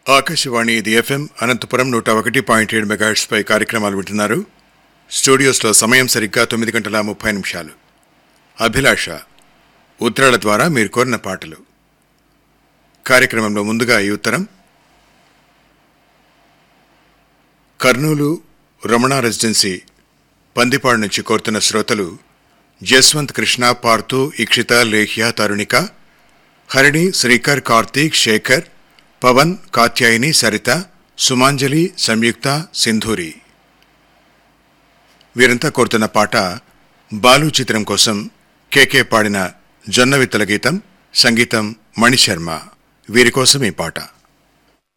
ఆకాశవాణి ఇది ఎఫ్ఎం అనంతపురం నూట ఒకటి పాయింట్ ఏడు మెగాహెట్స్ పై కార్యక్రమాలు వింటున్నారు స్టూడియోస్లో సమయం సరిగ్గా తొమ్మిది గంటల ముప్పై నిమిషాలు అభిలాష ఉత్తరాల ద్వారా మీరు కోరిన పాటలు కార్యక్రమంలో ముందుగా ఈ ఉత్తరం కర్నూలు రమణ రెసిడెన్సీ పందిపాడు నుంచి కోరుతున్న శ్రోతలు జస్వంత్ కృష్ణ పార్థు ఇక్షిత లేఖ్య తరుణిక హరిణి శ్రీకర్ కార్తీక్ శేఖర్ పవన్ కాత్యాయిని సరిత సుమాంజలి సంయుక్త సింధూరి వీరంతా కోరుతున్న పాట బాలు చిత్రం కోసం కేకే పాడిన జొన్న విత్తల గీతం సంగీతం మణిశర్మ వీరి కోసం ఈ పాట